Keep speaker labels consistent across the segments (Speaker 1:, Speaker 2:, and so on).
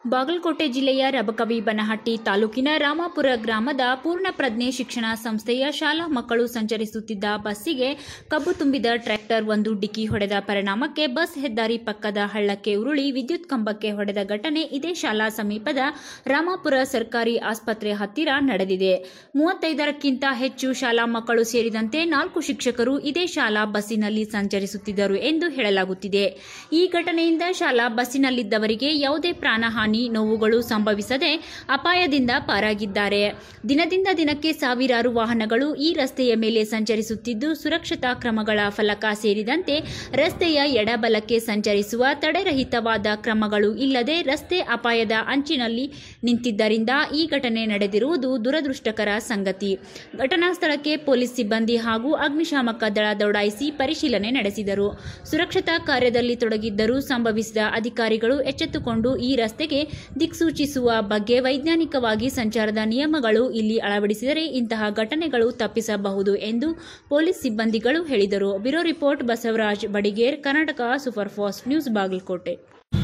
Speaker 1: ಬಾಗಲಕೋಟೆ ಜಿಲ್ಲೆಯ ರಬಕವಿ ಬನಹಟ್ಟಿ ತಾಲೂಕಿನ ರಾಮಾಪುರ ಗ್ರಾಮದ ಪೂರ್ಣ ಪ್ರಜ್ಞೆ ಶಿಕ್ಷಣ ಸಂಸ್ಥೆಯ ಶಾಲಾ ಮಕ್ಕಳು ಸಂಚರಿಸುತ್ತಿದ್ದ ಬಸ್ಸಿಗೆ ಕಬ್ಬು ತುಂಬಿದ ಟ್ರ್ಯಾಕ್ಟರ್ ಒಂದು ಡಿಕ್ಕಿ ಹೊಡೆದ ಪರಿಣಾಮಕ್ಕೆ ಬಸ್ ಹೆದ್ದಾರಿ ಪಕ್ಕದ ಹಳ್ಳಕ್ಕೆ ಉರುಳಿ ವಿದ್ಯುತ್ ಕಂಬಕ್ಕೆ ಹೊಡೆದ ಘಟನೆ ಇದೇ ಶಾಲಾ ಸಮೀಪದ ರಾಮಾಪುರ ಸರ್ಕಾರಿ ಆಸ್ಪತ್ರೆ ಹತ್ತಿರ ನಡೆದಿದೆ ಮೂವತ್ತೈದರಕ್ಕಿಂತ ಹೆಚ್ಚು ಶಾಲಾ ಮಕ್ಕಳು ಸೇರಿದಂತೆ ನಾಲ್ಕು ಶಿಕ್ಷಕರು ಇದೇ ಶಾಲಾ ಬಸ್ಸಿನಲ್ಲಿ ಸಂಚರಿಸುತ್ತಿದ್ದರು ಎಂದು ಹೇಳಲಾಗುತ್ತಿದೆ ಈ ಘಟನೆಯಿಂದ ಶಾಲಾ ಬಸ್ಸಿನಲ್ಲಿದ್ದವರಿಗೆ ಯಾವುದೇ ಪ್ರಾಣಹಾನಿ ನೋವುಗಳು ಸಂಭವಿಸದೆ ಅಪಾಯದಿಂದ ಪಾರಾಗಿದ್ದಾರೆ ದಿನದಿಂದ ದಿನಕ್ಕೆ ಸಾವಿರಾರು ವಾಹನಗಳು ಈ ರಸ್ತೆಯ ಮೇಲೆ ಸಂಚರಿಸುತ್ತಿದ್ದು ಸುರಕ್ಷತಾ ಕ್ರಮಗಳ ಫಲಕ ಸೇರಿದಂತೆ ರಸ್ತೆಯ ಎಡಬಲಕ್ಕೆ ಸಂಚರಿಸುವ ತಡೆರಹಿತವಾದ ಕ್ರಮಗಳು ಇಲ್ಲದೆ ರಸ್ತೆ ಅಪಾಯದ ಅಂಚಿನಲ್ಲಿ ನಿಂತಿದ್ದರಿಂದ ಈ ಘಟನೆ ನಡೆದಿರುವುದು ದುರದೃಷ್ಟಕರ ಸಂಗತಿ ಘಟನಾ ಸ್ಥಳಕ್ಕೆ ಪೊಲೀಸ್ ಸಿಬ್ಬಂದಿ ಹಾಗೂ ಅಗ್ನಿಶಾಮಕ ದಳ ದೌಡಾಯಿಸಿ ಪರಿಶೀಲನೆ ನಡೆಸಿದರು ಸುರಕ್ಷತಾ ಕಾರ್ಯದಲ್ಲಿ ತೊಡಗಿದ್ದರೂ ಸಂಭವಿಸಿದ ಅಧಿಕಾರಿಗಳು ಎಚ್ಚೆತ್ತುಕೊಂಡು ಈ ರಸ್ತೆಗೆ ದಿಕ್ಸೂಚಿಸುವ ಬಗ್ಗೆ ವೈಜ್ಞಾನಿಕವಾಗಿ ಸಂಚಾರದ ನಿಯಮಗಳು ಇಲ್ಲಿ ಅಳವಡಿಸಿದರೆ ಇಂತಹ ಘಟನೆಗಳು ತಪ್ಪಿಸಬಹುದು ಎಂದು ಪೊಲೀಸ್ ಸಿಬ್ಬಂದಿಗಳು ಹೇಳಿದರು bureau report Basavaraj Badiger Karnataka super fast news Bagalkote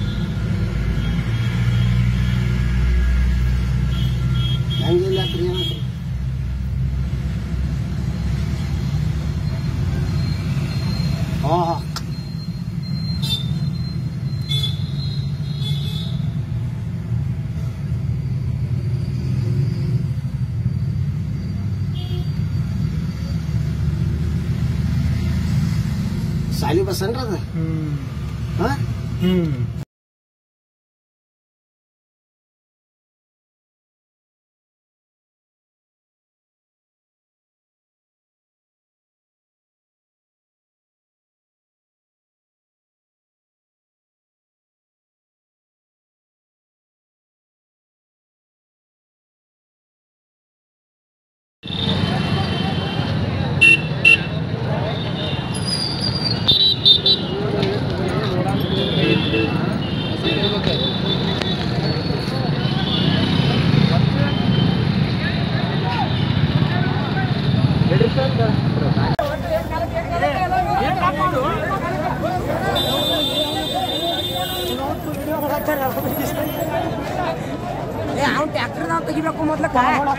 Speaker 2: ಹೆಂಗಿಲ್ಲ ಕ್ರಿಯೆ ಹಾಂ ಹಾಂ ಸಾಲಿ ಬಸ್ ಅನ್ರಿ ಅದು ಹಾಂ
Speaker 3: ಅವ್ನು ಟ್ಯಾಕ್ಟರ್ ನಾವು ತೆಗಿಬೇಕು ಮೊದ್ಲಕ್ಕ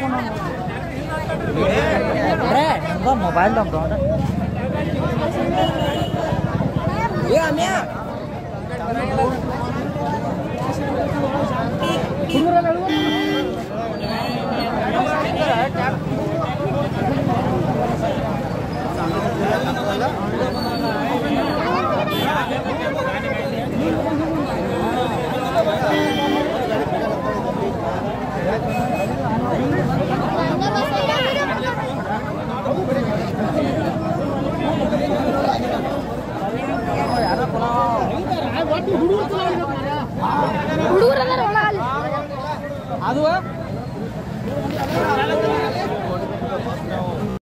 Speaker 4: ಮೊಬೈಲ್ ತಗೊಂಡು
Speaker 3: ಏ ಅಮ್ಯ
Speaker 4: ಅದು